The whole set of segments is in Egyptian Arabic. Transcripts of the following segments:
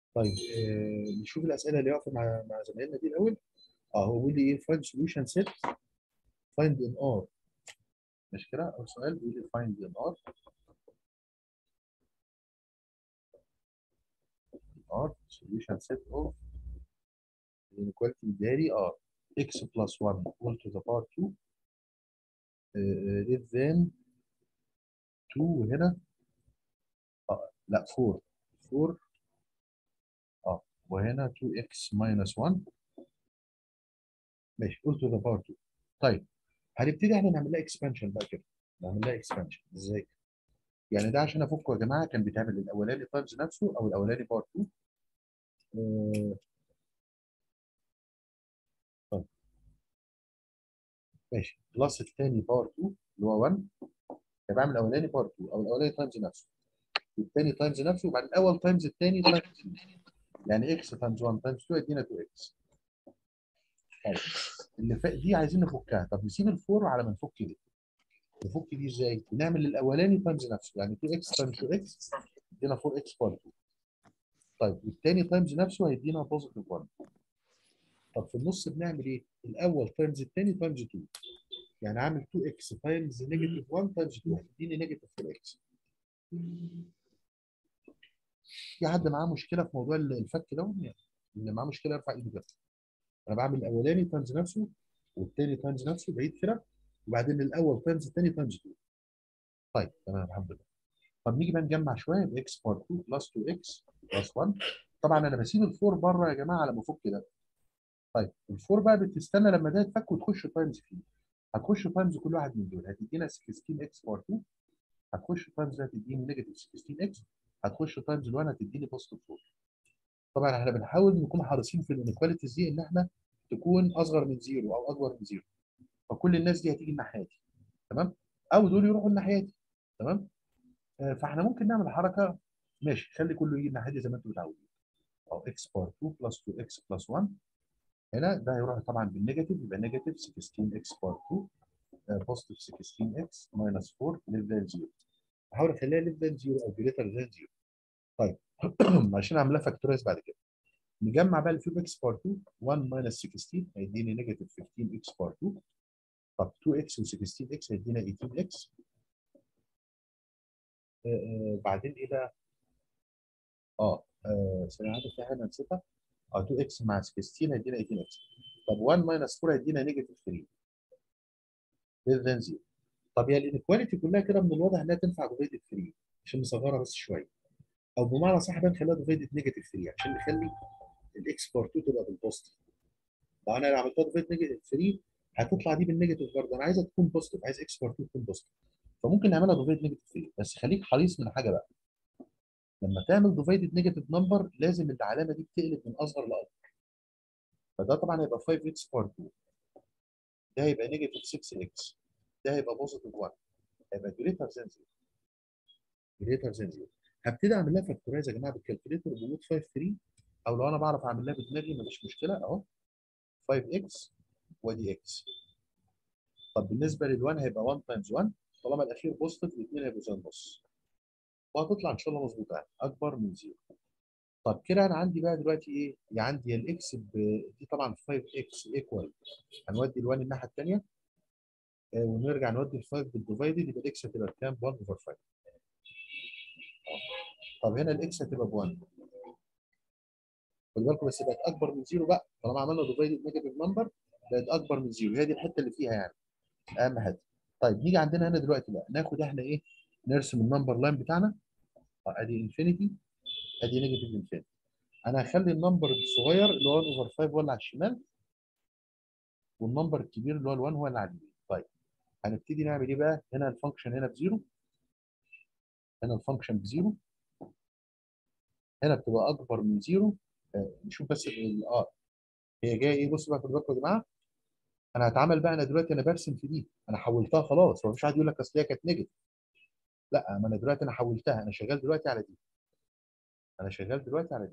طيب آه نشوف الاسئله اللي واقفه مع مع زمايلنا دي الاول اه هو بيقول لي ايه فايند سوليوشن سيت فايند ان ار مش كده اول سؤال بيقول لي فايند ان ار ار solution set of inequality داري ار x plus 1 all to the power 2 uh, less than 2 هنا اه لا 4 4 اه وهنا 2x minus 1 ماشي all to the power 2 طيب هنبتدي احنا نعمل لها اكسبانشن بقى كده نعمل لها اكسبانشن ازاي؟ يعني ده عشان افكه يا جماعه كان بيتعمل الاولاني تايمز نفسه او الاولاني باور 2 آه، طيب ماشي بلس الثاني باور 2 اللي هو 1 يبقى بعمل الاولاني باور 2 او الاولاني تايمز نفسه والثاني تايمز نفسه وبعد الاول تايمز الثاني تايمز يعني اكس تايمز 1 تايمز 2 يدينا 2 اكس طيب اللي فوق دي عايزين نفكها طب نسيب الفور على ما نفك دي نفك دي ازاي؟ نعمل الاولاني تايمز نفسه يعني 2 اكس تايمز 2 اكس يدينا 4 اكس باور 2 طيب والثاني تايمز نفسه هيدينا بوزيتيف 1 طب في النص بنعمل ايه؟ الاول تايمز الثاني تايمز 2 يعني عامل 2 اكس تايمز نيجاتيف 1 تايمز 2 هتديني نيجاتيف 4 اكس في حد معاه مشكله في موضوع الفك ده يعني اللي معاه مشكله يرفع ايده كده انا بعمل الاولاني تايمز نفسه والثاني تايمز نفسه بعيد كده وبعدين الاول تايمز الثاني تايمز 2 طيب تمام الحمد لله طب نيجي بقى نجمع شويه ب اكس بار 2 بلس 2 اكس بلس 1 طبعا انا بسيب الفور بره يا جماعه على ما افك ده طيب الفور بقى بتستنى لما ده يتفك وتخش تايمز فيه هتخش تايمز كل واحد من دول هتدينا 16 اكس بار 2 هتخش تايمز ده هتديني نيجاتيف 16 اكس هتخش تايمز ال1 هتديني بوزيتيف 4 طبعا احنا بنحاول نكون حريصين في الانيكواليتيز دي ان احنا تكون اصغر من زيرو او اكبر من زيرو فكل الناس دي هتيجي الناحيه دي تمام او دول يروحوا الناحيه دي تمام آه، فاحنا ممكن نعمل حركه ماشي خلي كله يجي الناحيه دي زي ما انتم متعودين او اكس بار 2 بلس 2 اكس بلس 1 هنا ده هيروح طبعا بالنيجاتيف يبقى نيجاتيف 16 اكس بار 2 بوزيتيف 16 اكس ماينس 4 ليف ذان 0 احاول اخليها ليف ذان 0 او جريتر ذان 0 طيب عشان اعملها فاكتورايز بعد كده نجمع بقى الفيوب اكس بار 2 1 ماينس 16 هيديني نيجاتيف 15 اكس بار 2 طب 2 اكس و16 اكس هيدينا 18 اكس بعدين ايه بقى؟ اه آه، ثانية واحدة في حاجة نسيتها اه 2 اكس مع 16 هيدينا 18 اكس طب 1 ماينس 4 هيدينا نيجاتيف 3 less than 0 طب هي الانيكواليتي كلها كده من الواضح انها تنفع ديفايدد 3 عشان نصغرها بس شويه او بمعنى صح بقى نخليها ديفايدد نيجاتيف 3 عشان نخلي الاكس بار 2 تبقى بالبوزيتيف لو انا لو عملتها ديفايد نيجاتيف 3 هتطلع دي بالنيجاتيف برضه انا عايزها تكون بوزيتيف عايز اكس بار 2 تكون بوزيتيف فممكن نعملها ديفايد نيجاتيف 3 بس خليك حريص من حاجه بقى لما تعمل ديفايدد نيجاتيف نمبر لازم العلامه دي بتقلب من اصغر لاكبر فده طبعا هيبقى 5 اكس بار 2 ده هيبقى نيجاتيف 6 اكس ده هيبقى بوزيتيف 1 هيبقى جريتر ذان 0 جريتر ذان 0 هبتدي اعمل لها فاكتورايز يا جماعه بالكالكوليتر بوجود 5 3 او لو انا بعرف اعمل لها بدماغي مفيش مشكله اهو 5 اكس وادي اكس طب بالنسبه لل1 هيبقى 1 تايمز 1 طالما الاخير بوزيتيف الاثنين هيبقوا زي النص وهتطلع ان شاء الله مظبوطه يعني اكبر من زيرو طب كده انا عندي بقى دلوقتي ايه؟ يعني عندي الاكس ب... دي طبعا 5 اكس ايكوال هنودي ال1 الناحيه الثانيه آه ونرجع نودي ال5 بالديفايدد يبقى الاكس هتبقى بكام؟ 1 اوفر 5 طب هنا الاكس هتبقى ب 1 خد بالكم بس بقت اكبر من زيرو بقى طالما عملنا ديفايدد نيجاتيف نمبر بقت اكبر من زيرو هي دي الحته اللي فيها يعني اهم حاجه طيب نيجي عندنا هنا دلوقتي بقى ناخد احنا ايه نرسم النمبر لاين بتاعنا اه ادي انفينيتي ادي نيجاتيف انفينيتي انا هخلي النمبر الصغير اللي هو 1 اوفر 5 هو اللي على الشمال والنمبر الكبير اللي هو ال1 هو اللي على اليمين طيب هنبتدي نعمل ايه بقى هنا الفانكشن هنا بزيرو هنا الفانكشن بزيرو هنا بتبقى اكبر من زيرو آه نشوف بس ال- اه هي جايه ايه بصوا بقى خدوا بالكم يا جماعه انا هتعامل بقى انا دلوقتي انا برسم في دي انا حولتها خلاص هو مفيش حد يقول لك اصل هي كانت نيجاتيف لا ما انا دلوقتي انا حولتها انا شغال دلوقتي على دي انا شغال دلوقتي على دي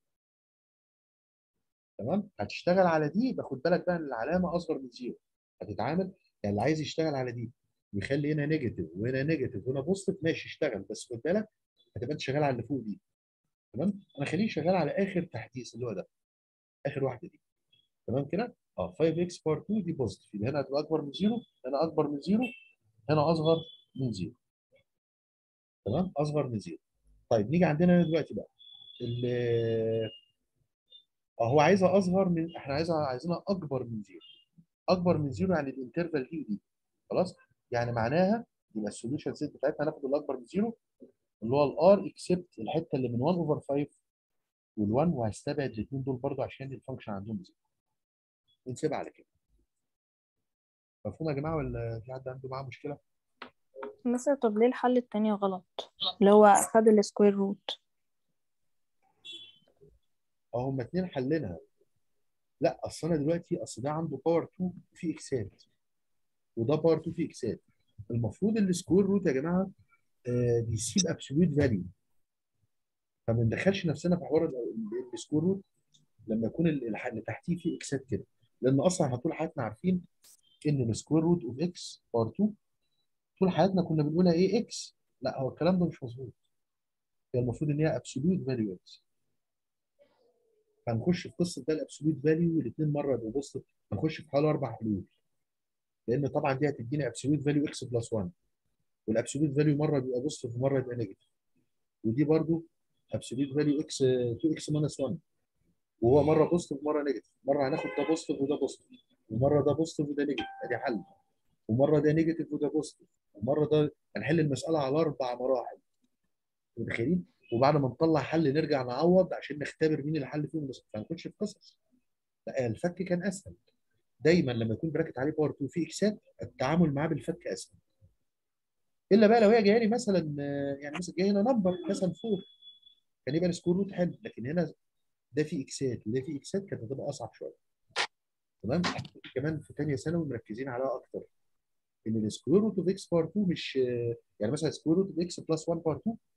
تمام هتشتغل على دي باخد بالك بقى ان العلامه اصغر من زيرو هتتعامل يعني اللي عايز يشتغل على دي ويخلي هنا نيجاتيف وهنا نيجاتيف وهنا بوزيتيف ماشي اشتغل بس خد بالك هتبقى انت شغال على اللي فوق دي تمام انا خليه شغال على اخر تحديث اللي هو ده اخر واحده دي تمام كده اه 5 اكس بار 2 دي بوزيتيف يبقى هنا هتبقى اكبر من زيرو هنا اكبر من زيرو هنا اصغر من زيرو تمام اصغر من زيرو طيب نيجي عندنا هنا دلوقتي بقى ال- اه هو عايزها اصغر من احنا عايزها عايزينها اكبر من زيرو اكبر من زيرو يعني الانترفال دي ودي خلاص يعني معناها يبقى السوليوشن سيت بتاعتنا هناخد الاكبر من زيرو اللي هو الار اكسبت الحته اللي من 1 اوفر 5 وال1 وهستبعد الاثنين دول برضو عشان الفانكشن عندهم زيرو ونسيبها على كده مفهوم يا جماعه ولا في حد عنده معاه مشكله؟ مثلا طب ليه الحل التاني غلط اللي هو خد السكوير روت اه هما اتنين حلينها لا اصل انا دلوقتي اصل ده عنده باور 2 في اكسات وده باور 2 في اكسات المفروض السكوير روت يا جماعه آه بيسيب ابسوليوت فاليو فما ندخلش نفسنا في حوار ال- السكوير روت لما يكون ال- الح- اللي تحتيه فيه اكسات كده لان اصلا احنا طول حياتنا عارفين ان السكوير روت اوف اكس باور 2 طول حياتنا كنا بنقولها ايه اكس لا هو الكلام ده مش مظبوط هي المفروض ان هي ابسوليوت فاليو اكس هنخش في قصه ده الابسوليوت فاليو والاثنين مره يبقوا بوزيتيف هنخش في حوالي اربع حلول لان طبعا دي هتديني ابسوليوت فاليو اكس بلس 1 والابسوليوت فاليو مره بيبقى بوزيتيف ومره يبقى نيجاتيف ودي برضو ابسوليوت فاليو اكس 2 اكس ماينس 1 وهو مره بوزيتيف ومره نيجاتيف مره هناخد ده بوزيتيف وده بوزيتيف ومره ده بوزيتيف وده نيجاتيف ادي حل ومره ده نيجاتيف وده بوزيتيف ومره ده هنحل المساله على اربع مراحل متخيلين وبعد ما نطلع حل نرجع نعوض عشان نختبر مين اللي حل فيهم بس فهنخش في قصص لا الفك كان اسهل دايما لما يكون براكت عليه باور 2 في اكسات التعامل معاه بالفك اسهل الا بقى لو هي جايه لي مثلا آه، يعني مثلا جايه هنا نمبر مثلا 4 كان يبقى السكور روت حلو لكن هنا ده في اكسات وده في اكسات كانت هتبقى اصعب شويه تمام كمان في ثانيه ثانوي مركزين عليها اكتر ان السكوير روت اوف اكس باور 2 مش آه، يعني مثلا سكوير روت اوف اكس بلس 1 باور 2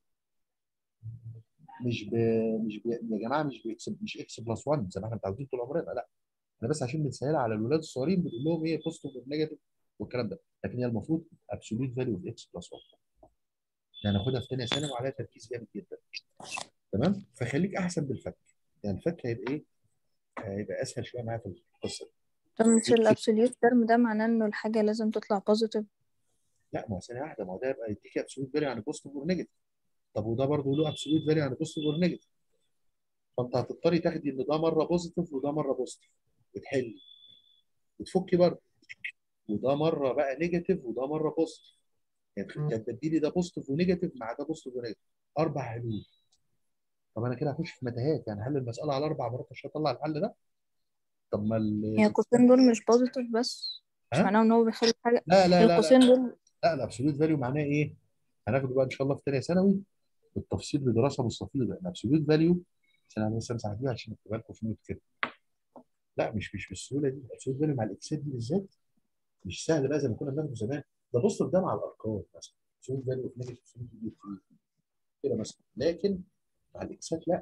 مش ب... مش ب... يا جماعه مش بإكس... مش اكس بلس 1 زي ما احنا متعودين طول عمرنا لا احنا بس عشان بنسهلها على الولاد الصغيرين بنقول لهم ايه بوزيتيف ونيجاتيف والكلام ده لكن هي المفروض ابسوليت فاليو اوف اكس بلس 1 يعني ناخدها في ثانيه ثانوي وعليها تركيز جامد جدا تمام فخليك احسن بالفك يعني الفك هيبقى ايه هيبقى اسهل شويه معايا في القصه دي. طب مش الابسوليوت ترم ده معناه انه الحاجة لازم تطلع بوزيتيف لا ما هو ثانيه واحده ما هو ده يبقى يديك ابسوليت فاليو يعني بوزيتيف ونيجاتيف طب وده برضه له ابسوليت فاليو يعني بوزيتيف ونيجاتيف فانت هتضطري تاخدي ان ده مره بوزيتيف وده مره بوزيتيف وتحلي وتفكي برضه وده مره بقى نيجاتيف وده مره بوزيتيف يعني تبدلي ده بوزيتيف ونيجاتيف مع ده بوزيتيف ونيجاتيف اربع حلول طب انا كده هخش في متاهات يعني هل المساله على اربع مرات عشان اطلع الحل ده طب ما ال- هي القوسين دول مش بوزيتيف بس مش ها؟ معناه ان هو بيخلي حاجة لا لا لا لا القوسين دول لا الابسوليوت فاليو معناه ايه؟ هناخده بقى ان شاء الله في ثانيه ثانوي بالتفصيل بدراسه مستفيضه الابسوليوت فاليو عشان انا لسه مساعدين عشان اكتبها لكم في نوت كده لا مش مش بالسهوله دي الابسوليوت فاليو مع الاكسات دي بالذات مش سهل بقى زي ما كنا بناخده زمان ده بص ده مع الارقام مثلا absolute value of negative absolute كده مثلا لكن مع الاكسات لا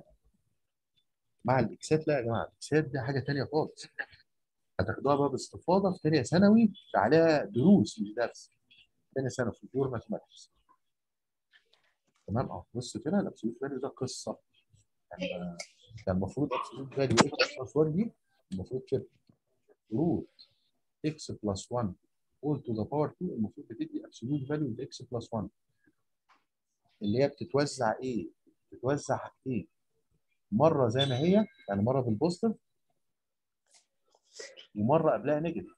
مع الاكسات لا يا جماعه الاكسات دي حاجه ثانيه خالص هتاخدوها بقى باستفاضه في ثانيه ثانوي عليها دروس مش درس ثانيه ثانوي في دور ماثماتكس تمام اه بص كده الابسولوت فاليو ده قصه يعني ده ده المفروض ابسولوت فاليو اكس بلس 1 دي المفروض كده روت اكس بلس 1 all to the power 2 المفروض بتدي absolute value ل x plus 1 اللي هي بتتوزع ايه؟ بتتوزع حاجتين مره زي ما هي يعني مره بالبوزيتيف ومره قبلها نيجاتيف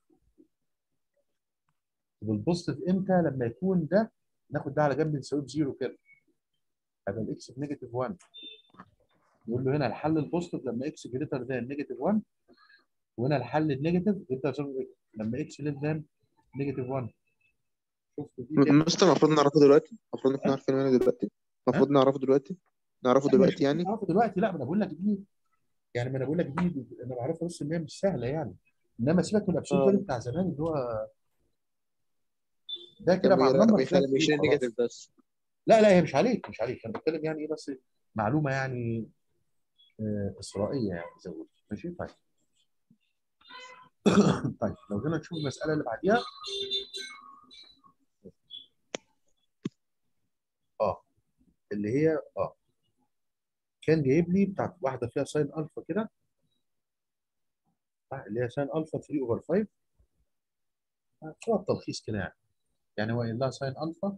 بالبوزيتيف امتى؟ لما يكون ده ناخد ده على جنب نساويه بزيرو كده هيبقى الاكس بنيجاتيف 1 نقول له هنا الحل البوزيتيف لما اكس جريتر ذان نيجاتيف 1 وهنا الحل النيجاتيف جريتر لما اكس ليس ذان نيجاتيف 1 شفتوا دي كده؟ مستر المفروض نعرفه دلوقتي المفروض نكون عارفين منه دلوقتي المفروض نعرفه دلوقتي نعرفه لا، مش دلوقتي يعني عارفه دلوقتي لا ما انا بقول لك دي يعني ما انا بقول لك دي, دي انا بعرفها بس ان هي مش سهله يعني انما سيبك من الابسولوت آه. فاليو بتاع زمان اللي هو ده كده كان مع بيرا- النمبر بيخلي فلاج بيشيل خلاص. نيجاتيف بس لا لا هي مش عليك مش عليك انا بتكلم يعني ايه بس معلومه يعني آه، اسرائيليه يعني زي ما قلت ماشي طيب طيب لو جينا نشوف المساله اللي بعديها اه اللي هي اه كان جايب لي بتاعت واحده فيها ساين الفا كده اللي هي ساين الفا 3 اوفر 5 شويه التلخيص كده يعني يعني هو قايل لها ساين الفا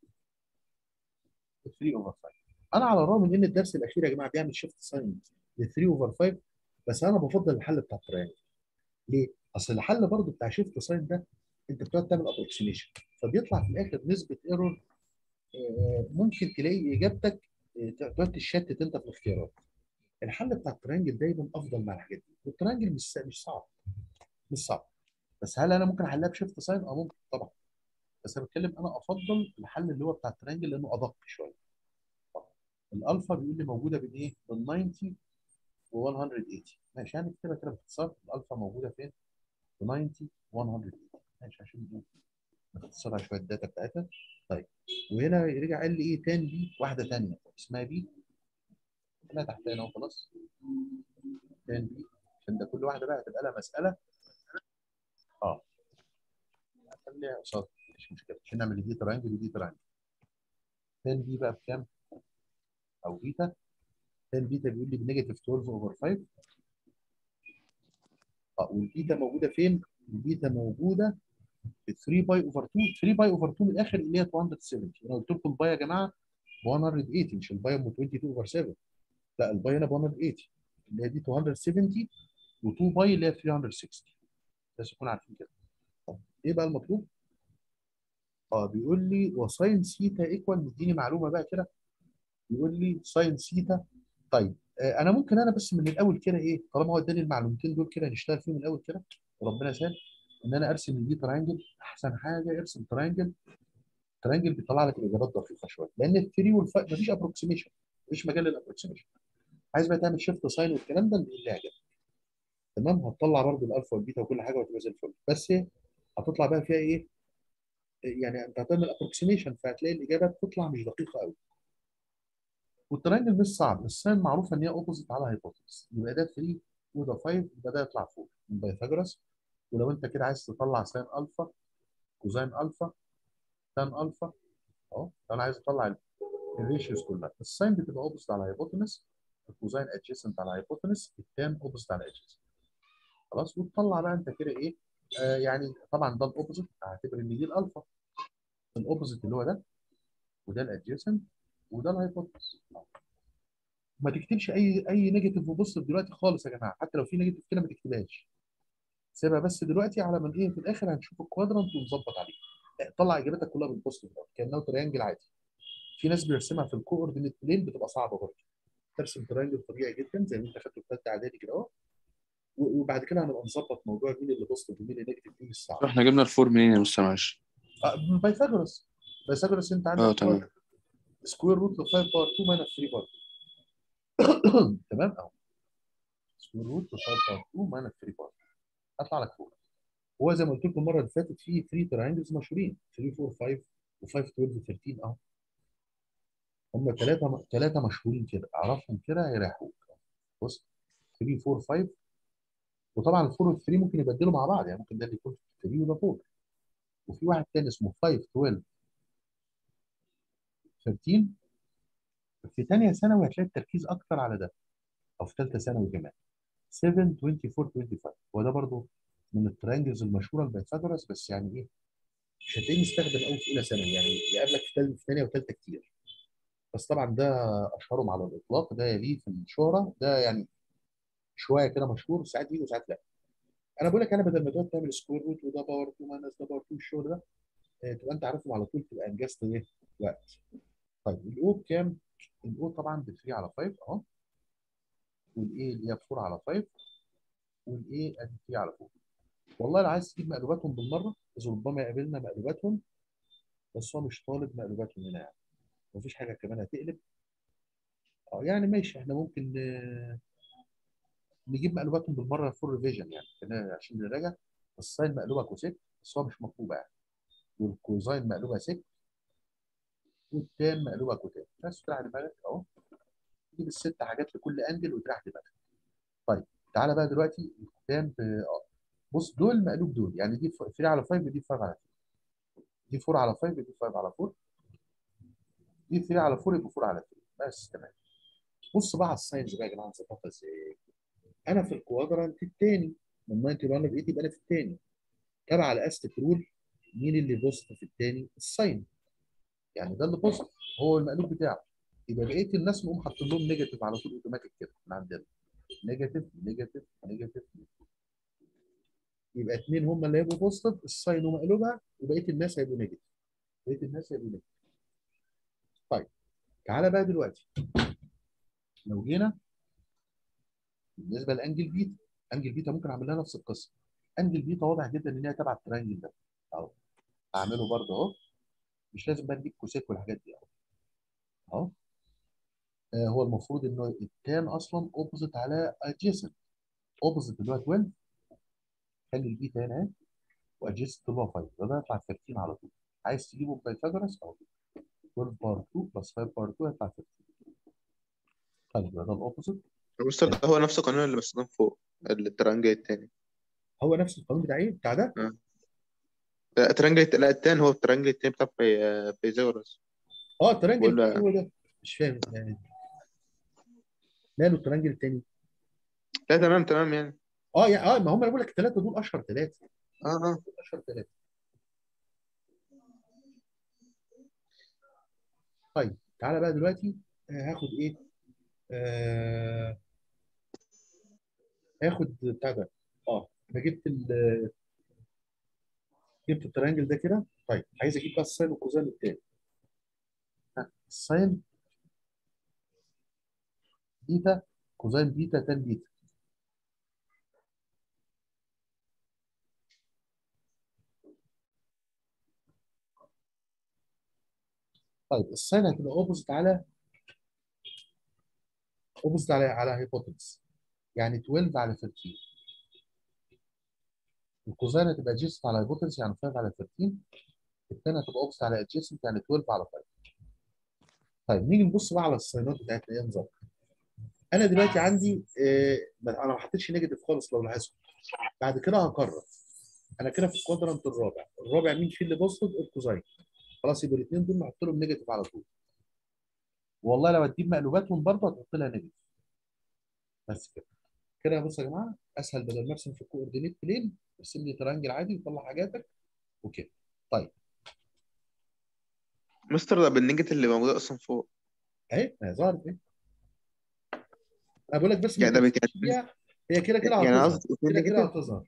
3 اوفر 5 انا على الرغم من ان الدرس الاخير يا جماعه بيعمل شيفت ساين ل 3 اوفر 5 بس انا بفضل الحل بتاع التريانجل ليه؟ اصل الحل برضو بتاع شيفت ساين ده انت بتقعد تعمل ابروكسيميشن فبيطلع في الاخر نسبه ايرور ممكن تلاقي اجابتك آه، تقعد تشتت انت في الاختيارات الحل بتاع التريانجل دايما افضل مع الحاجات دي والتريانجل مش مش صعب مش صعب بس هل انا ممكن احلها بشيفت ساين؟ اه ممكن طبعا بس انا بتكلم انا افضل الحل اللي هو بتاع التريانجل لانه ادق شويه الالفا بيقول لي موجوده بين ايه؟ بين 90 و 180 ماشي هنكتبها كده باختصار الالفا موجوده فين؟ ب 90 و 180 ماشي عشان ايه؟ نختصرها شويه الداتا بتاعتها طيب وهنا رجع قال لي ايه تاني بي واحده ثانيه اسمها بي لا تحت هنا وخلاص تاني بي عشان ده كل واحده بقى هتبقى لها مساله اه خليها قصاد مش مشكله عشان نعمل دي ترانجل ودي ترانجل تاني بي بقى بكام؟ او بيتا تان بيتا بيقول لي بنيجاتيف 12 اوفر 5 اه والبيتا موجوده فين؟ البيتا موجوده في 3 باي اوفر 2 3 باي اوفر 2 من الاخر اللي هي 270 انا قلت لكم الباي يا جماعه ب 180 مش الباي ب 22 اوفر 7 لا الباي هنا ب 180 اللي هي دي 270 و2 باي اللي هي 360 بس تكونوا عارفين كده طب ايه بقى المطلوب؟ اه بيقول لي وساين سيتا ايكوال مديني معلومه بقى كده بيقول لي ساين سيتا طيب آه انا ممكن انا بس من الاول كده ايه طالما هو اداني المعلومتين دول كده نشتغل فيهم من الاول كده وربنا يسهل ان انا ارسم دي ترانجل احسن حاجه ارسم ترانجل ترانجل بيطلع لك الاجابات دقيقه شويه لان ال 3 وال 5 مفيش ابروكسيميشن مفيش مجال للابروكسيميشن عايز بقى تعمل شيفت ساين والكلام ده اللي يعجبك تمام هتطلع برضه الالفا والبيتا وكل حاجه وتبقى زي الفل بس ايه هتطلع بقى فيها ايه يعني انت هتعمل ابروكسيميشن فهتلاقي الاجابه بتطلع مش دقيقه قوي والترينجل مش صعب الساين معروفه ان هي اوبوزيت على هايبوتنس يبقى ده 3 وده 5 يبقى ده يطلع فوق من بايثاجورس ولو انت كده عايز تطلع ساين الفا كوزين الفا تان الفا اهو انا عايز اطلع الريشيوز كلها الساين بتبقى اوبوزيت على هايبوتنس الكوزين ادجيسنت على هايبوتنس التان اوبوزيت على ادجيسنت خلاص وتطلع بقى انت كده ايه آه يعني طبعا ده الاوبوزيت هعتبر ان دي الالفا الاوبوزيت اللي هو ده وده الادجيسنت وده الهايبوتنس ما تكتبش اي اي نيجاتيف وبوزيتيف دلوقتي خالص يا جماعه حتى لو في نيجاتيف كده ما تكتبهاش سيبها بس دلوقتي على من ايه في الاخر هنشوف الكوادرانت ونظبط عليه طلع اجابتك كلها بالبوزيتيف كانه تريانجل عادي في ناس بيرسمها في الكوردينيت بلين بتبقى صعبه برضه ترسم تريانجل طبيعي جدا زي ما انت خدته في ثالثه اعدادي كده اهو وبعد كده هنبقى نظبط موضوع مين اللي بوزيتيف ومين اللي نيجاتيف دي مش صعب احنا جبنا الفور منين يا مستر معلش؟ آه، من بايثاغورس بايثاغورس انت عندك اه تمام سكوير روت ل 5 باور 2 ماينس 3 باور 2 تمام اهو سكوير روت ل 5 باور 2 ماينس 3 باور 2 هطلع لك فوق هو زي ما قلت لكم المره اللي فاتت في 3 تراينجلز مشهورين 3 4 5 و5 12 13 اهو هم ثلاثه ثلاثه مشهورين كده اعرفهم كده هيريحوك بص 3 4 5 وطبعا ال 4 وال 3 ممكن يبدلوا مع بعض يعني ممكن ده اللي يكون 3 وده 4 وفي واحد تاني اسمه 5 12 13 في ثانيه ثانوي هتلاقي التركيز اكتر على ده او في ثالثه ثانوي كمان 7 24 25 هو ده برضه من الترينجلز المشهوره لبايثاغورس بس يعني ايه مش هتلاقيه مستخدم قوي في اولى ثانوي يعني يقابلك في ثانيه وثالثه كتير بس طبعا ده اشهرهم على الاطلاق ده يليه في الشهره ده يعني شويه كده مشهور ساعات يجي وساعات لا انا بقول لك انا بدل ما تقعد تعمل سكوير روت وده باور 2 ماينس ده باور 2 الشغل ده آه، تبقى انت عارفهم على طول تبقى انجزت ايه وقت طيب الاو بكام؟ الاو طبعا ب 3 على 5 اهو والاي اللي هي 4 على 5 والاي ادي 3 على 4 والله لو عايز تجيب مقلوباتهم بالمره اذا ربما يقابلنا مقلوباتهم بس هو مش طالب مقلوباتهم هنا يعني مفيش حاجه كمان هتقلب اه يعني ماشي احنا ممكن آه، نجيب مقلوباتهم بالمره فور ريفيجن يعني كده عشان نراجع الساين مقلوبه كوسيك بس هو مش مطلوبه يعني والكوزاين مقلوبه سيك والتان مقلوبه كوتان بس تريح دماغك اهو تجيب الست حاجات لكل انجل وتريح دماغك طيب تعالى بقى دلوقتي التان ب- اه بص دول مقلوب دول يعني دي 3 على 5 دي 5 على 3 دي 4 على 5 دي 5 على 4 دي 3 على 4 يبقى 4 على 3 بس تمام بص بقى على الساينز بقى يا جماعه نظبطها ازاي انا في الكوادرانت الثاني من 90 ل 180 يبقى انا في الثاني تبع الاستيك رول مين اللي بوزيتيف في الثاني الساين يعني ده اللي بوزيتيف هو المقلوب بتاعه يبقى بقيه الناس نقوم حاطين لهم نيجاتيف على طول اوتوماتيك كده من عندنا نيجاتيف نيجاتيف نيجاتيف يبقى اثنين هم اللي هيبقوا بوزيتيف الساين ومقلوبها وبقيه الناس هيبقوا نيجاتيف بقيه الناس هيبقوا نيجاتيف طيب تعالى بقى دلوقتي لو جينا بالنسبه لانجل بيتا انجل بيتا ممكن اعمل لها نفس القصه انجل بيتا واضح جدا ان هي تبع الترينجل ده اهو اعمله برضه اهو مش لازم بقى نجيب كوسيك والحاجات دي اهو اهو آه، هو المفروض انه التان اصلا اوبوزيت على ادجيسنت اوبوزيت اللي هو 12 خلي البيتا هنا اهي وادجيسنت اللي هو 5 ده ده يطلع 13 على طول عايز تجيبه بايثاغورس اهو 12 بار 2 بلس 5 بار 2 هيطلع 13 طيب يبقى ده الاوبوزيت مستر ده هو نفس القانون اللي بستخدمه فوق الترانجل التاني هو نفس القانون بتاع ايه؟ بتاع ده؟ لا الترانجل لا التاني هو الترانجل التاني بتاع في فيزاغورس اه الترنجل ولا- هو ده مش فاهم يعني ماله الترنجل التاني؟ لا تمام تمام يعني اه يعني اه ما هم انا بقول لك الثلاثه دول اشهر ثلاثه اه اه اشهر ثلاثه طيب تعالى بقى دلوقتي آه، هاخد ايه؟ آه هاخد بتاع ده اه انا جبت ال جبت الترينجل ده كده طيب عايز اجيب بقى الساين والكوزين التاني ها، الساين بيتا كوزين بيتا تان بيتا طيب الساين هتبقى اوبوزيت على اوبوزيت على على هيبوتنس يعني 12 على 13 الكوزين هتبقى ادجيسنت على هيبوتنس يعني 5 على 13 الثانيه هتبقى اوبوزيت على ادجيسنت يعني 12 على 5 طيب نيجي نبص بقى على الساينات بتاعتنا ايه نظام انا دلوقتي عندي آه انا ما حطيتش نيجاتيف خالص لو لاحظت بعد كده هكرر انا كده في الكوادرانت الرابع الرابع مين فيه اللي بوزيتيف الكوزين خلاص يبقى الاثنين دول نحط لهم نيجاتيف على طول والله لو هتجيب مقلوباتهم برضه هتحط لها نيجاتيف بس كده كده بص يا جماعه اسهل بدل ما ارسم في الكوردينيت بلين ارسم لي ترانجل عادي وطلع حاجاتك وكده طيب مستر ده بالنيجاتيف اللي موجودة أصلا فوق اهي ما هي ظهرت اهي انا بقول لك بس يعني ده ما بيتكلم- تفكرش فيها، هي كده كده يعني هتظهر قصدي كده كده النيجاتيف هتظهر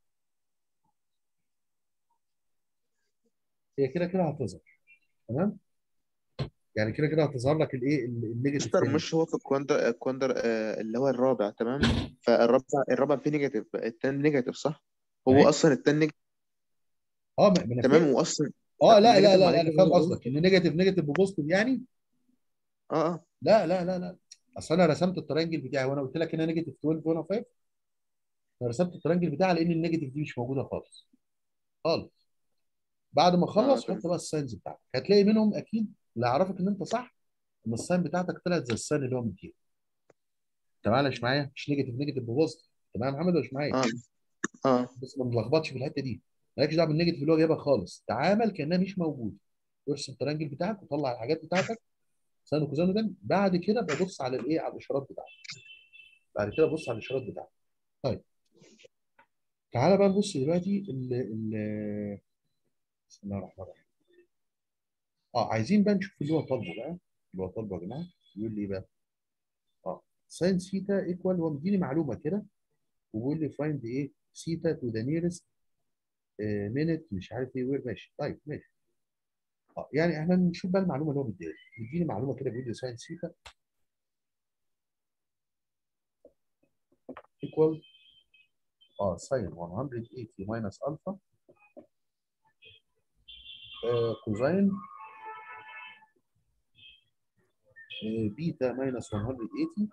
هي كده كده هتظهر تمام يعني كده كده هتظهر لك الايه ال- النيجاتيف مستر تاني مش هو في الكواندر الكواندر آه اللي هو الرابع تمام فالرابع الرابع فيه نيجاتيف التاني نيجاتيف صح هو أهي. أصلا التاني نيجاتيف اه ما ما انا تمام فاهم وأصلا اه لا لا النيجاتيف لا, مع لا انا نيجاتيف فاهم هو إيه؟ قصدك ان نيجاتيف نيجاتيف بوزيتيف يعني اه اه لا لا لا لا اصل انا رسمت الترينجل بتاعي وانا قلت لك ان انا نيجاتيف 12 وانا 5 انا رسمت الترينجل بتاعي لان النيجاتيف دي مش موجوده خالص خالص بعد ما اه اخلص تمام حط بقى الساينز بتاعتك هتلاقي منهم اكيد اللي هيعرفك ان انت صح ان الساين بتاعتك طلعت زي الساين اللي هو من كده انت معايا مش معايا مش نيجاتيف نيجاتيف ببوزيتيف تمام يا محمد ولا مش معايا اه اه بس ما نلخبطش في الحته دي مالكش دعوه بالنيجاتيف اللي هو جايبها خالص تعامل كانها مش موجود ارسم الترينجل بتاعك وطلع الحاجات بتاعتك ساين وكوزين وده بعد كده ببص على الايه على الاشارات بتاعتك بعد كده بص على الاشارات بتاعتك طيب تعالى بقى نبص دلوقتي ال ال بسم الله الرحمن الرحيم اه عايزين بقى نشوف اللي هو طالبه بقى اللي هو طالبه يا جماعه يقول لي إيه بقى اه ساين ثيتا ايكوال هو مديني معلومه كده وبيقول لي فايند ايه ثيتا تو ذا نيرست مينت مش عارف ايه وير ماشي طيب ماشي اه يعني احنا نشوف بقى المعلومه اللي هو مديها لي مديني معلومه كده بيقول لي ساين ثيتا ايكوال اه ساين 180 ماينس الفا آه كوزين آه بيتا ماينس 180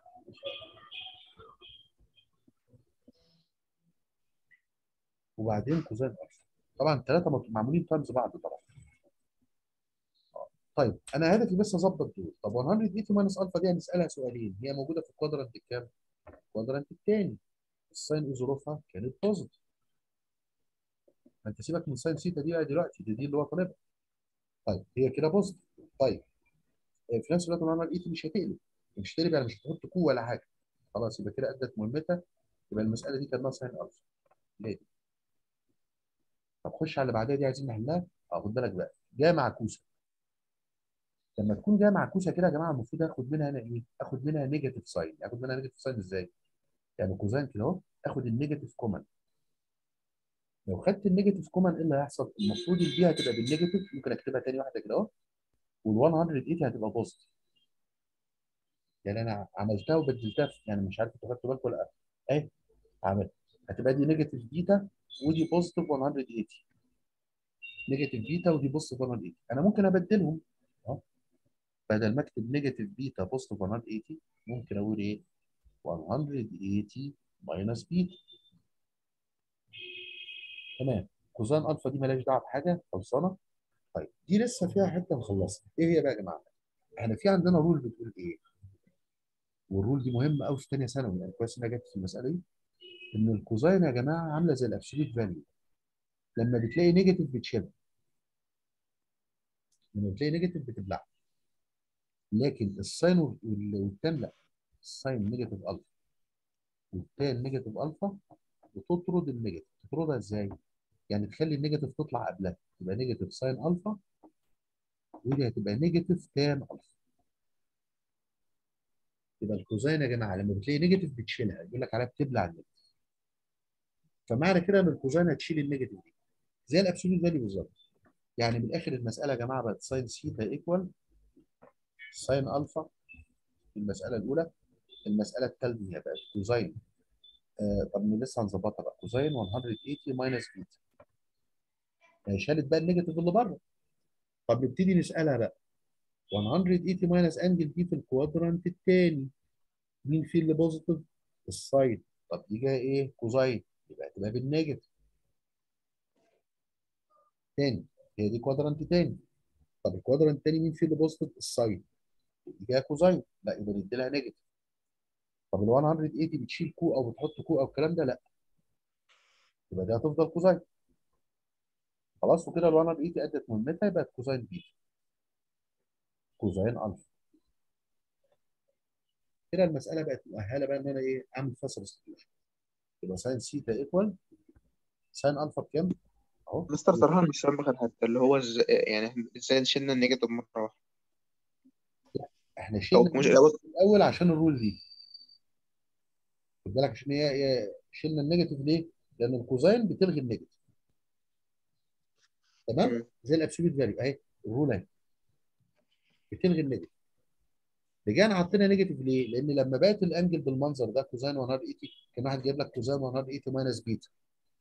وبعدين كوزين الفا طبعا الثلاثه معمولين تايمز بعض طبعا آه. طيب انا هدفي بس اظبط دول طب 180 ماينس الفا دي هنسالها سؤالين هي موجوده في الكوادرانت الكام؟ الكوادرانت الثاني الساين ايه ظروفها؟ كانت بوزيتيف فانت سيبك من ساين سيتا دي بقى دلوقتي دي, دي اللي هو طالبها طيب هي كده بوزيتيف طيب آه، في نفس الوقت 180 مش هتقلب مش تقلب يعني مش هتحط كو ولا حاجه خلاص يبقى كده ادت مهمتها يبقى المساله دي كان ناقص ساين الفا ليه طب خش على اللي بعدها دي عايزين نحلها اه خد بالك بقى جايه مع كوسه لما تكون جايه مع كوسه كده يا جماعه المفروض اخد منها انا ايه؟ اخد منها نيجاتيف ساين اخد منها نيجاتيف ساين ازاي؟ يعني كوزين كده اهو اخد النيجاتيف كومن لو خدت النيجاتيف كومن ايه اللي هيحصل؟ المفروض دي هتبقى بالنيجاتيف ممكن اكتبها تاني واحده كده اهو وال 180 هتبقى بوزيتيف يعني انا عملتها وبدلتها في- يعني مش عارف انتوا خدتوا بالكم ولا لا اهي عملت هتبقى دي نيجاتيف بيتا ودي بوزيتيف 180 نيجاتيف بيتا ودي بوزيتيف 180 انا ممكن ابدلهم اهو بدل ما اكتب نيجاتيف بيتا بوزيتيف 180 ممكن اقول ايه 180 ماينس بيتا تمام كوزان الفا دي مالهاش دعوه بحاجه خلصانه طيب دي لسه فيها حته مخلصه ايه هي بقى يا جماعه احنا في عندنا رول بتقول ايه والرول دي مهمه قوي في ثانيه ثانوي يعني كويس انها جت في المساله دي ان الكوزاين يا جماعه عامله زي الابسوليت فاليو لما بتلاقي نيجاتيف بتشيلها لما بتلاقي نيجاتيف بتبلعها لكن الساين وال- والتان لا الساين نيجاتيف الفا والتان نيجاتيف الفا بتطرد النيجاتيف تطردها ازاي؟ يعني تخلي النيجاتيف تطلع قبلها تبقى نيجاتيف ساين الفا ودي هتبقى نيجاتيف تان الفا يبقى الكوزاين يا جماعه لما بتلاقي نيجاتيف بتشيلها يقول لك عليها بتبلع النيجاتيف فمعنى كده ان الكوزاين هتشيل النيجاتيف دي زي الابسوليت فاليو بالظبط يعني من الاخر المساله يا جماعه بقت ساين سيتا ايكوال ساين الفا في المساله الاولى المساله الثالثه هي بقت كوزاين آه طب لسه هنظبطها بقى كوزاين 180 ماينس بيتا هي شالت بقى النيجاتيف اللي بره طب نبتدي نسالها بقى 180 ماينس انجل بي في الكوادرانت الثاني مين فيه اللي بوزيتيف؟ الساين طب دي جايه ايه؟ كوزاين يبقى هتبقى بالنيجاتيف تاني هي دي كوادرانت تاني طب الكوادرانت التاني مين فيه اللي بوزيتيف؟ الساين دي جايه كوزاين لا يبقى ندي لها نيجاتيف طب ال 180 بتشيل كو او بتحط كو او الكلام ده لا يبقى دي هتفضل كوزاين خلاص وكده ال 180 ادت مهمتها يبقى كوزاين بيتا كوزاين الفا كده المساله بقت مؤهله بقى ان انا ايه اعمل فيها سبستيوشن يبقى ساين سيتا ايكوال ساين الفا بكام؟ اهو مستر سرحان مش سامع حتى اللي هو إز... يعني إحنا ازاي شلنا النيجاتيف مرة واحدة احنا أو شلنا مش النيجاتيف الأول الاول عشان الرول دي خد بالك عشان هي هي شلنا النيجاتيف ليه؟ لان الكوزاين بتلغي النيجاتيف تمام؟ مم. زي الابسوليت فاليو اهي الرول اهي بتلغي النيجاتيف رجعنا حطينا نيجاتيف ليه؟ لان لما بقت الانجل بالمنظر ده كوزاين 180 كان واحد جايب لك كوزاين 180 ماينس بيتا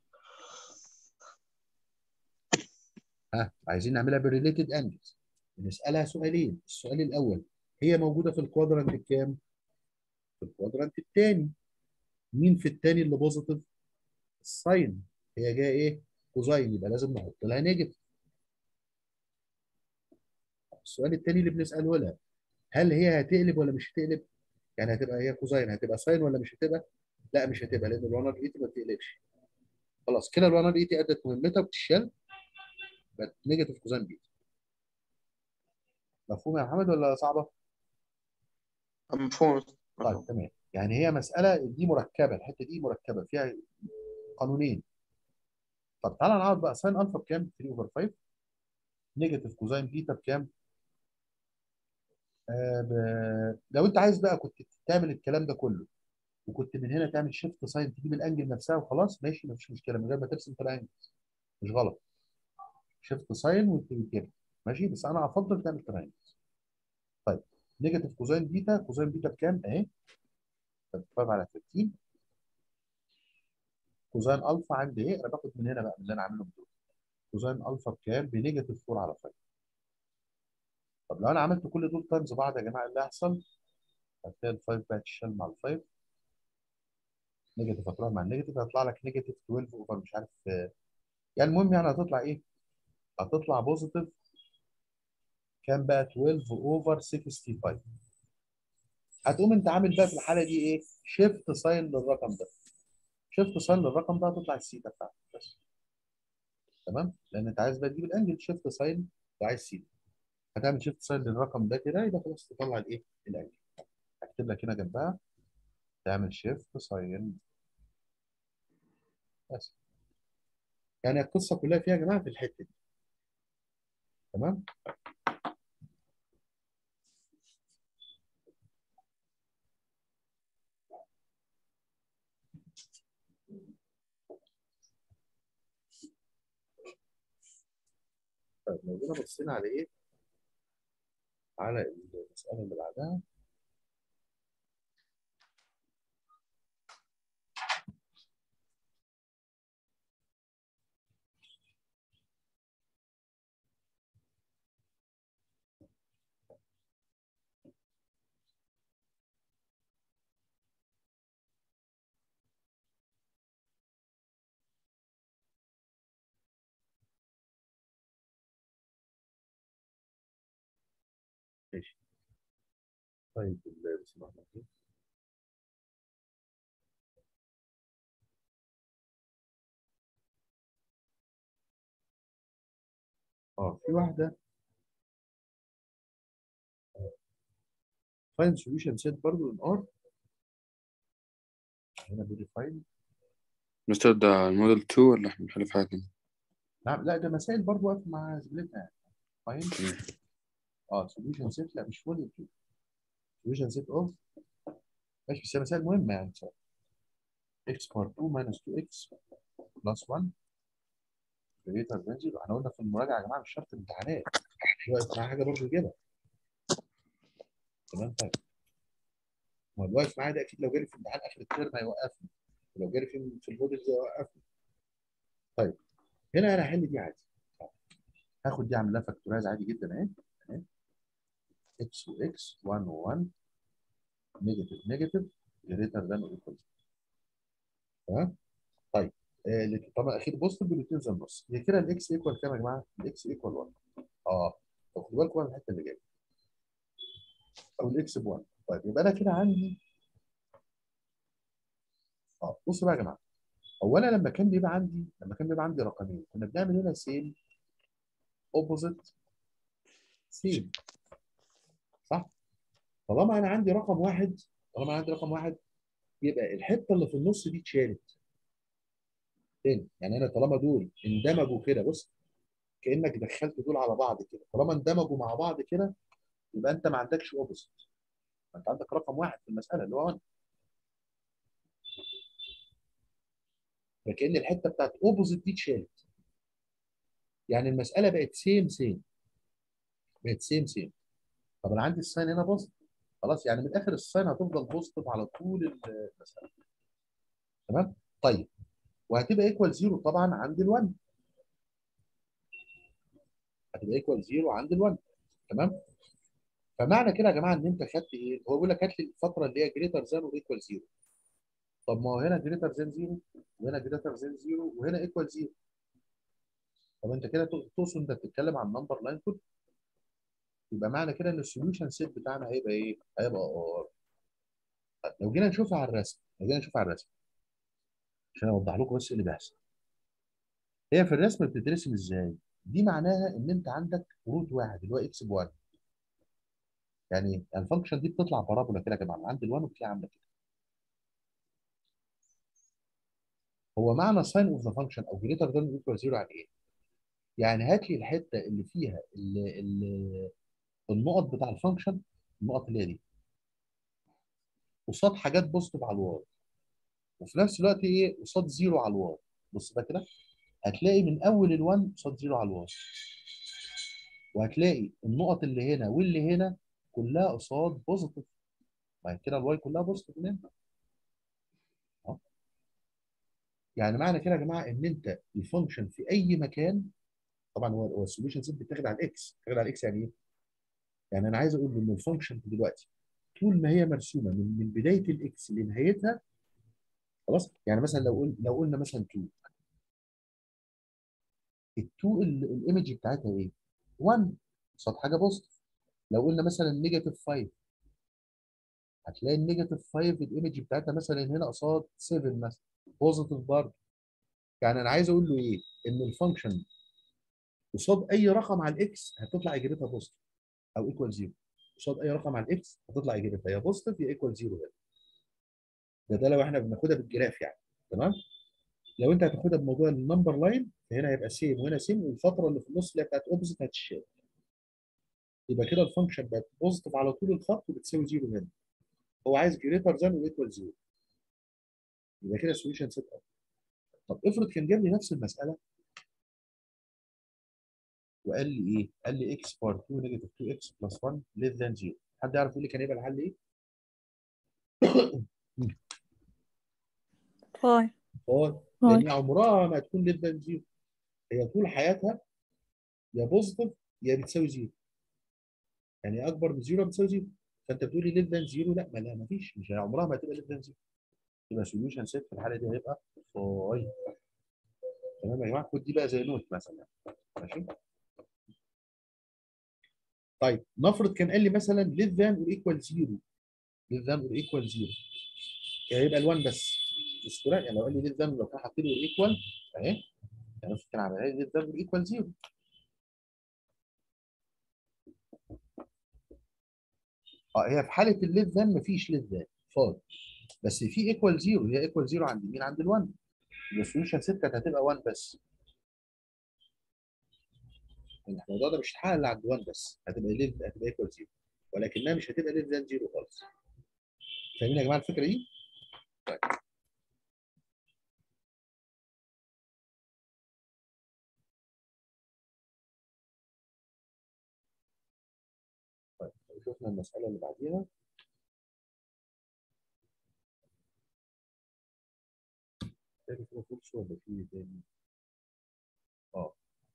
ها عايزين نعملها بالريليتد انجلز نسالها سؤالين السؤال الاول هي موجوده في الكوادرانت الكام؟ في الكوادرانت الثاني مين في الثاني اللي بوزيتيف؟ الساين هي جايه ايه؟ كوزاين يبقى لازم نحط لها نيجاتيف السؤال الثاني اللي بنساله لها هل هي هتقلب ولا مش هتقلب؟ يعني هتبقى هي كوزاين هتبقى ساين ولا مش هتبقى؟ لا مش هتبقى لان ال 180 ما بتقلبش خلاص كده ال 180 ادت مهمتها وبتشال بقت نيجاتيف كوزاين بيتا مفهوم يا محمد ولا صعبه؟ مفهوم طيب تمام يعني هي مساله دي مركبه الحته دي مركبه فيها قانونين طب تعالى نعرض بقى ساين الفا بكام؟ 3 اوفر 5 نيجاتيف كوزاين بيتا بكام؟ آه ب... لو انت عايز بقى كنت تعمل الكلام ده كله وكنت من هنا تعمل شيفت ساين تجيب الانجل نفسها وخلاص ماشي مفيش مشكله من غير ما ترسم تريانجل مش غلط شيفت ساين وتجيبها ماشي بس انا افضل تعمل تريانجل طيب نيجاتيف كوزاين بيتا كوزاين بيتا بكام اهي 5 على 13 كوزاين الفا عندي ايه انا باخد من هنا بقى من اللي انا عامله دول كوزاين الفا بكام بنيجاتيف 4 على 5 طب لو انا عملت كل دول تايمز بعض يا جماعه اللي هيحصل هتلاقي ال 5 بقت تشال مع ال 5 نيجاتيف هتروح مع النيجاتيف هيطلع لك نيجاتيف 12 اوفر مش عارف آه، يعني المهم يعني هتطلع ايه؟ هتطلع بوزيتيف كام بقى 12 اوفر 65 هتقوم انت عامل بقى في الحاله دي ايه؟ شيفت ساين للرقم ده شيفت ساين للرقم ده هتطلع السيتا بتاعتك بس تمام؟ لان انت عايز بقى تجيب الانجل شيفت ساين وعايز سيتا هتعمل شيفت ساين للرقم ده كده يبقى خلاص تطلع الايه؟ الانجل هكتب لك هنا جنبها تعمل شيفت ساين بس يعني القصه كلها فيها يا جماعه في الحته دي تمام طيب لو جينا بصينا على ايه؟ على المسألة اللي بعدها ماشي طيب ال- بسم الله الرحمن الرحيم اه في واحدة فاين سوليوشن سيت برضه ان ار هنا بيقول فاين مستر ده الموديل 2 ولا احنا بنحل في حاجة تانية؟ لا لا ده مسائل برضه واقف مع زميلتنا يعني فاين اه سوليوشن سيت لا مش فول سوليوشن سيت اوف ماشي بس هي مسائل مهمة يعني بصراحة x بار 2 minus 2x plus 1 greater than 0 احنا قلنا في المراجعة يا جماعة مش شرط امتحانات واقف معايا حاجة برضه يجيبها تمام طيب ما اللي واقف معايا ده اكيد لو جالي في امتحان اخر الترم هيوقفني ولو جالي في في الموديل ده هيوقفني طيب هنا انا هحل دي عادي هاخد دي اعمل لها فاكتورايز عادي جدا اهي اهي اكس واكس 1 و1 نيجاتيف نيجاتيف جريتر ذان اور ايكوال تمام طيب آه، اللي- طبعا اخير بوزيتيف بالاثنين زي النص هي كده الاكس ايكوال كام يا جماعه؟ الاكس ايكوال 1 اه طب خدوا بالكم من الحته اللي جايه او الاكس ب 1 طيب يبقى انا كده عندي اه بصوا بقى يا جماعه اولا لما كان بيبقى عندي لما كان بيبقى عندي رقمين كنا بنعمل هنا سيم اوبوزيت سيم صح؟ طالما انا عندي رقم واحد طالما عندي رقم واحد يبقى الحته اللي في النص دي اتشالت تاني يعني انا طالما دول اندمجوا كده بص كانك دخلت دول على بعض كده طالما اندمجوا مع بعض كده يبقى انت ما عندكش اوبوزيت انت عندك رقم واحد في المساله اللي هو 1 فكأن الحته بتاعت اوبوزيت دي اتشالت يعني المساله بقت سيم سيم بقت سيم سيم طب انا عندي الساين هنا بوزيتيف خلاص يعني من الاخر الساين هتفضل بوزيتيف على طول المساله تمام طيب وهتبقى ايكوال زيرو طبعا عند ال1 هتبقى ايكوال زيرو عند ال1 تمام فمعنى كده يا جماعه ان انت خدت ايه هو بيقول لك هات لي الفتره اللي هي جريتر ذان وايكوال زيرو طب ما هو هنا جريتر ذان زيرو وهنا جريتر ذان زيرو وهنا ايكوال زيرو طب انت كده تقصد انت بتتكلم عن نمبر لاين كود يبقى معنى كده ان السوليوشن سيت بتاعنا هيبقى ايه؟ هيبقى ار طيب لو جينا نشوفها على الرسم لو جينا نشوفها على الرسم عشان اوضح لكم بس اللي بيحصل هي في الرسم بتترسم ازاي؟ دي معناها ان انت عندك روت واحد اللي هو اكس ب 1 يعني ايه؟ يعني الفانكشن دي بتطلع بارابولا كده يا جماعه عند ال1 وبتلاقي عامله كده هو معنى ساين اوف ذا فانكشن او جريتر ذان ايكوال زيرو يعني ايه؟ يعني هات لي الحته اللي فيها اللي اللي النقط بتاع الفانكشن النقط اللي هي دي قصاد حاجات بوزيتيف على الواي وفي نفس الوقت ايه قصاد زيرو على الواي بص بقى كده هتلاقي من اول ال1 قصاد زيرو على الواي وهتلاقي النقط اللي هنا واللي هنا كلها قصاد بوزيتيف بعد كده الواي كلها بوزيتيف من هنا أهو. يعني معنى كده يا جماعه ان انت الفانكشن في اي مكان طبعا هو هو السوليوشن سيت بتاخد على الاكس بتاخد على الاكس يعني ايه؟ يعني انا عايز اقول ان الفانكشن دلوقتي طول ما هي مرسومه من من بدايه الاكس لنهايتها خلاص يعني مثلا لو قلنا لو قلنا مثلا 2 ال2 الايمج بتاعتها ايه؟ 1 قصاد حاجه بوزيتيف لو قلنا مثلا نيجاتيف 5 هتلاقي النيجاتيف 5 الايمج بتاعتها مثلا هنا قصاد 7 مثلا بوزيتيف برضه يعني انا عايز اقول له ايه؟ ان الفانكشن قصاد اي رقم على الاكس هتطلع اجابتها بوزيتيف او ايكوال زيرو قصاد اي رقم على الاكس هتطلع اجابتها يا بوزيتيف يا ايكوال زيرو هنا ده ده لو احنا بناخدها بالجراف يعني تمام لو انت هتاخدها بموضوع النمبر لاين فهنا هيبقى سيم وهنا سيم والفتره اللي في النص اللي هي بتاعت اوبوزيت هتشال يبقى كده الفانكشن بقت بوزيتيف على طول الخط وبتساوي زيرو هنا هو عايز جريتر ذان وايكوال زيرو يبقى كده سوليوشن سيت اب طب افرض كان جاب لي نفس المساله وقال لي ايه؟ قال لي اكس بار 2 نيجاتيف 2 اكس بلس 1 ليس ذان 0 حد يعرف يقول لي كان يبقى الحل ايه؟ فاي اه فاي لان عمرها ما هتكون ليس ذان 0 هي طول حياتها يا بوزيتيف يا بتساوي 0 يعني يا اكبر من 0 بتساوي 0 فانت بتقول لي ليس ذان 0 لا ما لا ما فيش مش عمرها ما هتبقى ليس ذان 0 يبقى سوليوشن سيت في الحاله دي هيبقى فاي تمام يا جماعه خد دي بقى زي نوت مثلا ماشي طيب نفرض كان قال لي مثلا ليس ذان اور ايكوال 0 ليس ذان اور ايكوال 0 هيبقى ال1 بس اسطوره يعني لو قال لي ليس ذان لو كان حاطط لي ايكوال اهي يعني نفس كان عاملها لي ليس ذان اور ايكوال 0 اه هي في حاله الليس ذان مفيش ليس ذان فاضي بس في ايكوال 0 هي ايكوال 0 عند مين عند ال1 يبقى السوليوشن 6 كانت هتبقى 1 بس الموضوع ده مش هيتحقق الا عند 1 بس هتبقى ليس هتبقى ايكوال 0 ولكنها مش هتبقى ليس ذان 0 خالص فاهمين يا جماعه الفكره دي؟ طيب طيب شفنا المساله اللي بعديها تاني كده فولس ولا في إيه تاني؟ اه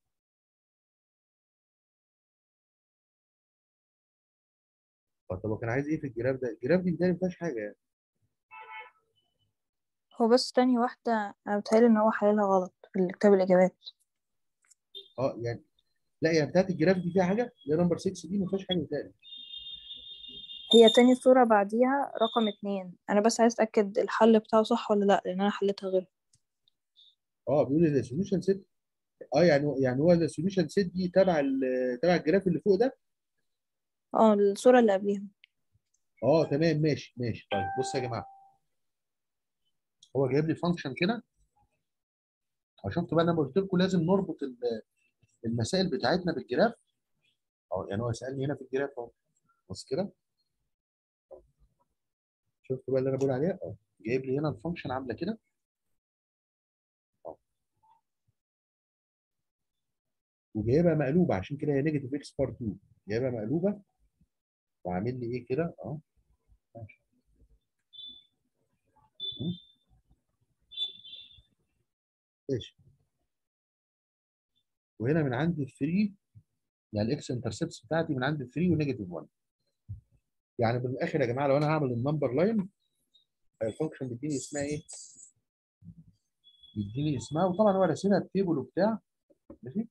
آه، طب هو كان عايز ايه في الجراف ده؟ الجراف دي بتاعي ما فيهاش حاجه يعني هو بس تاني واحدة أنا بتهيألي إن هو حللها غلط في كتاب الإجابات اه يعني لا هي بتاعت الجراف دي فيها حاجه؟ اللي هي نمبر 6 دي ما فيهاش حاجه بتاعي هي تاني صورة بعديها رقم اتنين أنا بس عايز أتأكد الحل بتاعه صح ولا لأ لأن أنا حليتها غير اه بيقول ان السوليوشن سيت اه يعني يعني هو السوليوشن سيت دي تبع ال- تبع الجراف اللي فوق ده اه الصورة اللي قبليها اه تمام ماشي ماشي طيب بص يا جماعه هو جايب لي فانكشن كده اه شفت بقى انا قلت لكم لازم نربط ال- المسائل بتاعتنا بالجراف اه يعني هو سالني هنا في الجراف اهو بص كده شفت بقى اللي انا بقول عليها اه جايب لي هنا الفانكشن عامله كده اه وجايبها مقلوبه عشان كده هي نيجاتيف اكس بار 2 جايبها مقلوبه وعامل لي ايه كده اه ماشي م? ماشي وهنا من عندي 3 يعني الاكس انترسبتس بتاعتي من عندي 3 ونيجاتيف 1 يعني بالاخر يا جماعه لو انا هعمل النمبر لاين الفانكشن بيديني اسمها ايه؟ بيديني اسمها وطبعا هو راسمها بتيبل وبتاع ماشي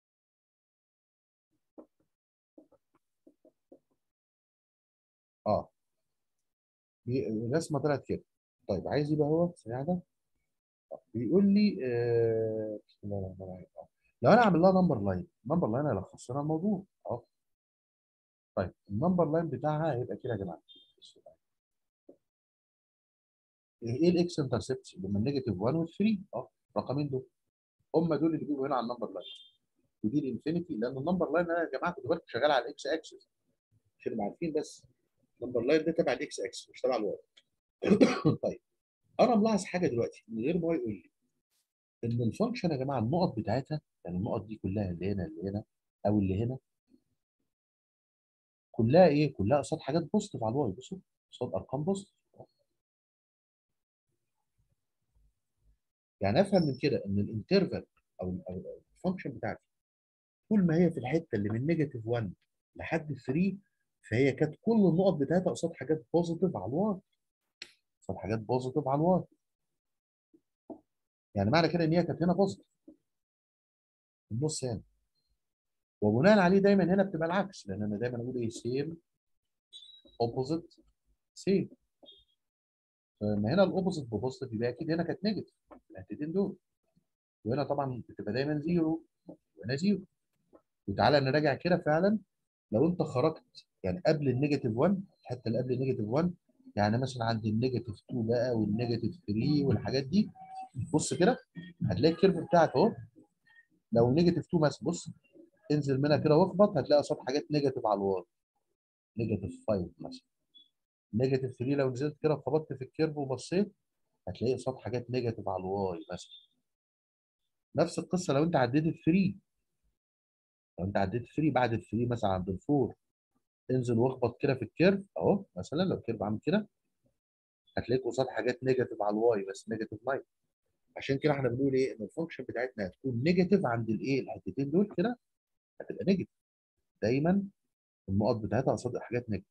اه بي- الرسمه طلعت كده طيب عايز يبقى هو ثانيه واحده آه، بيقول لي آه، بسم الله الرحمن الرحيم آه. لو انا اعمل لها نمبر لاين نمبر لاين هيلخص لنا الموضوع اه طيب النمبر لاين بتاعها هيبقى كده يا جماعه بصوا بقى. ايه الاكس انترسبت اللي من نيجاتيف 1 و 3 اه الرقمين دول هم دول اللي بيجوا هنا على النمبر لاين ودي الانفينيتي لان النمبر لاين انا يا جماعه خدوا بالكم شغال على الاكس اكسس عشان نبقى عارفين بس النمبر لاين ده تبع الاكس اكسس مش تبع الواي طيب انا ملاحظ حاجه دلوقتي من غير ما هو يقول لي ان الفانكشن يا جماعه النقط بتاعتها يعني النقط دي كلها اللي هنا اللي هنا او اللي هنا كلها ايه؟ كلها قصاد حاجات بوزيتيف على الواي بصوا قصاد ارقام بوزيتيف يعني افهم من كده ان الانترفال او او الفانكشن بتاعتي طول ما هي في الحته اللي من نيجاتيف 1 لحد 3 فهي كانت كل النقط بتاعتها قصاد حاجات بوزيتيف على الواي قصاد حاجات بوزيتيف على الواي يعني معنى كده ان هي كانت هنا بوزيتيف في النص هنا وبناء عليه دايما هنا بتبقى العكس لان انا دايما اقول ايه سيم اوبوزيت سيم فلما هنا الاوبوزيت ببوزيتيف يبقى اكيد هنا كانت نيجاتيف الحتتين دول وهنا طبعا بتبقى دايما زيرو وهنا زيرو وتعالى نراجع كده فعلا لو انت خرجت يعني قبل النيجاتيف 1 الحته اللي قبل النيجاتيف 1 يعني مثلا عند النيجاتيف 2 بقى والنيجاتيف 3 والحاجات دي بص كده هتلاقي الكيرف بتاعك اهو لو نيجاتيف 2 مثلا بص انزل منها كده واخبط هتلاقي قصاد حاجات نيجاتيف على الواي نيجاتيف 5 مثلا نيجاتيف 3 لو نزلت كده خبطت في الكيرف وبصيت هتلاقي قصاد حاجات نيجاتيف على الواي مثلا نفس القصه لو انت عديت ال 3 لو انت عديت 3 بعد ال 3 مثلا عند ال 4 انزل واخبط كده في الكيرف اهو مثلا لو الكيرف عامل كده هتلاقيك قصاد حاجات نيجاتيف على الواي بس نيجاتيف 9 عشان كده احنا بنقول ايه ان الفانكشن بتاعتنا هتكون نيجاتيف عند الايه الحتتين دول كده هتبقى نيجاتيف دايما النقط بتاعتها قصاد حاجات نيجاتيف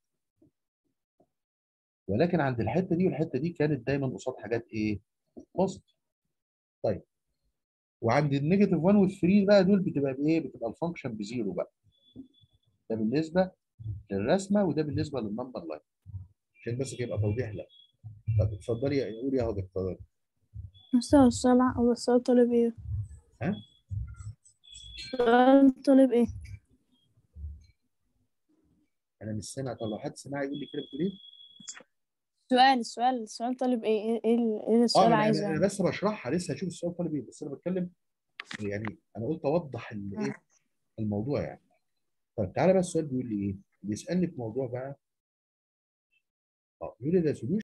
ولكن عند الحته دي والحته دي كانت دايما قصاد حاجات ايه بوزيتيف طيب وعند النيجاتيف 1 وال 3 بقى دول بتبقى بايه بتبقى الفانكشن بزيرو بقى ده بالنسبه للرسمه وده بالنسبه للنمبر لاين عشان بس يبقى توضيح لا طب اتفضلي يا- قولي يا هاجر اتفضلي مستوى السؤال هو السؤال طالب ايه؟ ها؟ السؤال طالب ايه؟ انا مش سامع طب لو حد سمع يقول لي كده بتقول ايه؟ السؤال السؤال السؤال طالب ايه؟ ايه ايه ال- ايه اه السؤال انا عايزه انا يعني؟ أنا بس بشرحها لسه هشوف السؤال طالب ايه بس انا بتكلم يعني انا قلت اوضح ال- ايه الموضوع يعني طيب تعالى بقى السؤال بيقول لي ايه؟ بيسالني في موضوع بقى اه بيقول لي ده solution